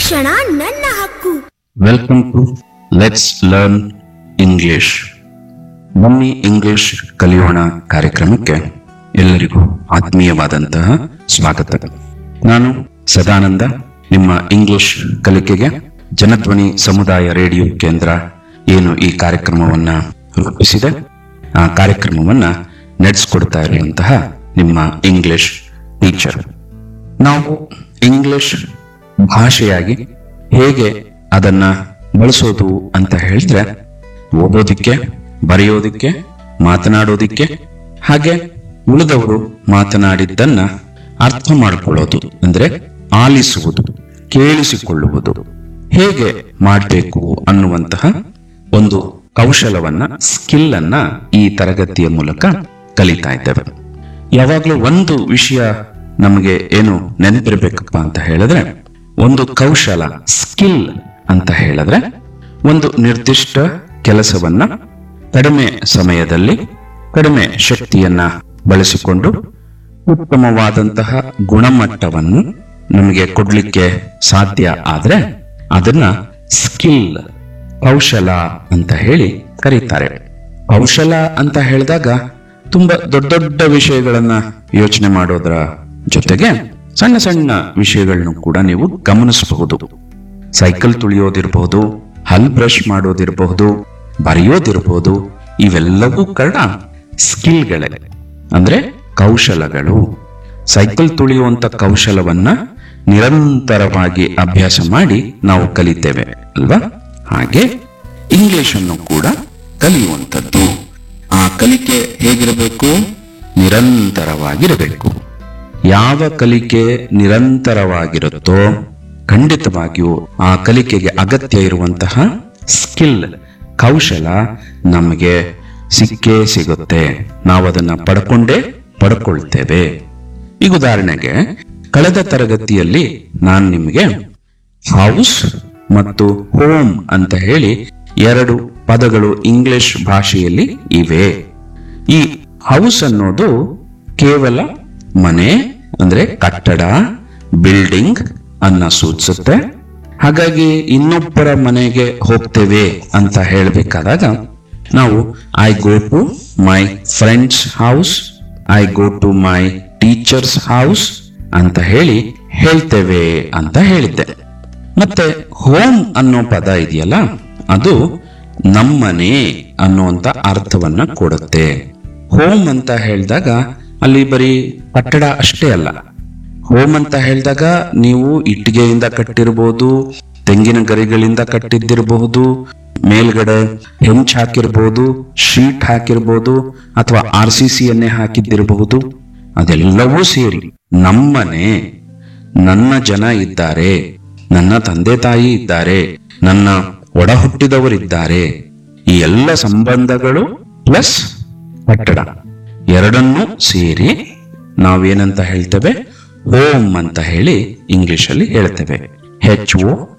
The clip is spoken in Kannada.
ಶಿಕ್ಷಣ ನನ್ನ ಹಕ್ಕು welcome to let's learn English ಬನ್ನಿ ಇಂಗ್ಲಿಷ್ ಕಲಿಯೋಣ ಕಾರ್ಯಕ್ರಮಕ್ಕೆ ಎಲ್ಲರಿಗೂ ಆತ್ಮೀಯವಾದಂತಹ ಸ್ವಾಗತ ನಾನು ಸದಾನಂದ ನಿಮ್ಮ ಇಂಗ್ಲಿಷ್ ಕಲಿಕೆಗೆ ಜನಧ್ವನಿ ಸಮುದಾಯ ರೇಡಿಯೋ ಕೇಂದ್ರ ಏನು ಈ ಕಾರ್ಯಕ್ರಮವನ್ನ ರೂಪಿಸಿದೆ ಆ ಕಾರ್ಯಕ್ರಮವನ್ನ ನಡೆಸಿಕೊಡ್ತಾ ಇರುವಂತಹ ನಿಮ್ಮ ಇಂಗ್ಲಿಷ್ ಟೀಚರ್ ನಾವು ಇಂಗ್ಲಿಷ್ ಭಾಷೆಯಾಗಿ ಹೇಗೆ ಅದನ್ನ ಬಳಸೋದು ಅಂತ ಹೇಳಿದ್ರೆ ಓದೋದಿಕ್ಕೆ ಬರೆಯೋದಿಕ್ಕೆ ಮಾತನಾಡೋದಿಕ್ಕೆ ಹಾಗೆ ಉಳಿದವರು ಮಾತನಾಡಿದ್ದನ್ನ ಅರ್ಥ ಮಾಡಿಕೊಳ್ಳೋದು ಅಂದ್ರೆ ಆಲಿಸುವುದು ಕೇಳಿಸಿಕೊಳ್ಳುವುದು ಹೇಗೆ ಮಾಡಬೇಕು ಅನ್ನುವಂತಹ ಒಂದು ಕೌಶಲವನ್ನ ಸ್ಕಿಲ್ ಅನ್ನ ಈ ತರಗತಿಯ ಮೂಲಕ ಕಲಿತಾ ಇದ್ದೇವೆ ಯಾವಾಗ್ಲೂ ಒಂದು ವಿಷಯ ನಮಗೆ ಏನು ನೆನಪಿರ್ಬೇಕಪ್ಪ ಅಂತ ಹೇಳಿದ್ರೆ ಒಂದು ಕೌಶಲ ಸ್ಕಿಲ್ ಅಂತ ಹೇಳಿದ್ರೆ ಒಂದು ನಿರ್ದಿಷ್ಟ ಕೆಲಸವನ್ನ ಕಡಿಮೆ ಸಮಯದಲ್ಲಿ ಕಡಿಮೆ ಶಕ್ತಿಯನ್ನ ಬಳಸಿಕೊಂಡು ಉತ್ತಮವಾದಂತಹ ಗುಣಮಟ್ಟವನ್ನು ನಮಗೆ ಕೊಡ್ಲಿಕ್ಕೆ ಸಾಧ್ಯ ಆದ್ರೆ ಅದನ್ನ ಸ್ಕಿಲ್ ಕೌಶಲ ಅಂತ ಹೇಳಿ ಕರೀತಾರೆ ಕೌಶಲ ಅಂತ ಹೇಳಿದಾಗ ತುಂಬಾ ದೊಡ್ಡ ದೊಡ್ಡ ವಿಷಯಗಳನ್ನ ಯೋಚನೆ ಮಾಡೋದರ ಜೊತೆಗೆ ಸಣ್ಣ ಸಣ್ಣ ವಿಷಯಗಳನ್ನು ಕೂಡ ನೀವು ಗಮನಿಸಬಹುದು ಸೈಕಲ್ ತುಳಿಯೋದಿರಬಹುದು ಹಲ್ ಬ್ರಷ್ ಮಾಡೋದಿರಬಹುದು ಬರೆಯೋದಿರಬಹುದು ಇವೆಲ್ಲವೂ ಕೂಡ ಸ್ಕಿಲ್ಗಳೇ ಅಂದ್ರೆ ಕೌಶಲಗಳು ಸೈಕಲ್ ತುಳಿಯುವಂತ ಕೌಶಲವನ್ನ ನಿರಂತರವಾಗಿ ಅಭ್ಯಾಸ ಮಾಡಿ ನಾವು ಕಲಿತೇವೆ ಅಲ್ವಾ ಹಾಗೆ ಇಂಗ್ಲಿಷ್ ಅನ್ನು ಕೂಡ ಕಲಿಯುವಂಥದ್ದು ಆ ಕಲಿಕೆ ಹೇಗಿರಬೇಕು ನಿರಂತರವಾಗಿರಬೇಕು ಯಾವ ಕಲಿಕೆ ನಿರಂತರವಾಗಿರುತ್ತೋ ಖಂಡಿತವಾಗಿಯೂ ಆ ಕಲಿಕೆಗೆ ಅಗತ್ಯ ಇರುವಂತಹ ಸ್ಕಿಲ್ ಕೌಶಲ ನಮಗೆ ಸಿಕ್ಕೇ ಸಿಗುತ್ತೆ ನಾವು ಅದನ್ನ ಪಡ್ಕೊಂಡೇ ಪಡ್ಕೊಳ್ತೇವೆ ಈಗ ಉದಾಹರಣೆಗೆ ಕಳೆದ ತರಗತಿಯಲ್ಲಿ ನಾನು ನಿಮಗೆ ಹೌಸ್ ಮತ್ತು ಹೋಮ್ ಅಂತ ಹೇಳಿ ಎರಡು ಪದಗಳು ಇಂಗ್ಲಿಷ್ ಭಾಷೆಯಲ್ಲಿ ಇವೆ ಈ ಹೌಸ್ ಅನ್ನೋದು ಕೇವಲ ಮನೆ ಅಂದ್ರೆ ಕಟ್ಟಡ ಬಿಲ್ಡಿಂಗ್ ಅನ್ನ ಸೂಚಿಸುತ್ತೆ ಹಾಗಾಗಿ ಇನ್ನೊಬ್ಬರ ಮನೆಗೆ ಹೋಗ್ತೇವೆ ಅಂತ ಹೇಳಬೇಕಾದಾಗ ನಾವು I go to my friend's house I go to my teacher's house ಅಂತ ಹೇಳಿ ಹೇಳ್ತೇವೆ ಅಂತ ಹೇಳಿದ್ದೆ ಮತ್ತೆ ಹೋಮ್ ಅನ್ನೋ ಪದ ಇದೆಯಲ್ಲ ಅದು ನಮ್ಮನೆ ಅನ್ನುವಂತ ಅರ್ಥವನ್ನ ಕೊಡುತ್ತೆ ಹೋಮ್ ಅಂತ ಹೇಳಿದಾಗ ಅಲ್ಲಿ ಬರೀ ಕಟ್ಟಡ ಅಷ್ಟೇ ಅಲ್ಲ ಹೋಮ್ ಅಂತ ಹೇಳಿದಾಗ ನೀವು ಇಟ್ಟಿಗೆಯಿಂದ ಕಟ್ಟಿರಬಹುದು ತೆಂಗಿನ ಗರಿಗಳಿಂದ ಕಟ್ಟಿದ್ದಿರಬಹುದು ಮೇಲ್ಗಡೆ ಹೆಂಚ್ ಹಾಕಿರ್ಬೋದು ಶೀಟ್ ಹಾಕಿರ್ಬೋದು ಅಥವಾ ಆರ್ ಸಿ ಸಿಯನ್ನೇ ಹಾಕಿದ್ದಿರಬಹುದು ಅದೆಲ್ಲವೂ ಸೇರಿ ನಮ್ಮನೆ ನನ್ನ ಜನ ಇದ್ದಾರೆ ನನ್ನ ತಂದೆ ತಾಯಿ ಇದ್ದಾರೆ ನನ್ನ ಒಡ ಹುಟ್ಟಿದವರಿದ್ದಾರೆ ಈ ಎಲ್ಲ ಸಂಬಂಧಗಳು ಪ್ಲಸ್ ಕಟ್ಟಡ ಎರಡನ್ನೂ ಸೇರಿ ನಾವೇನಂತ ಹೇಳ್ತೇವೆ ಹೋಮ್ ಅಂತ ಹೇಳಿ ಇಂಗ್ಲಿಷ್ ಅಲ್ಲಿ ಹೇಳ್ತೇವೆ ಹೆಚ್ ಒ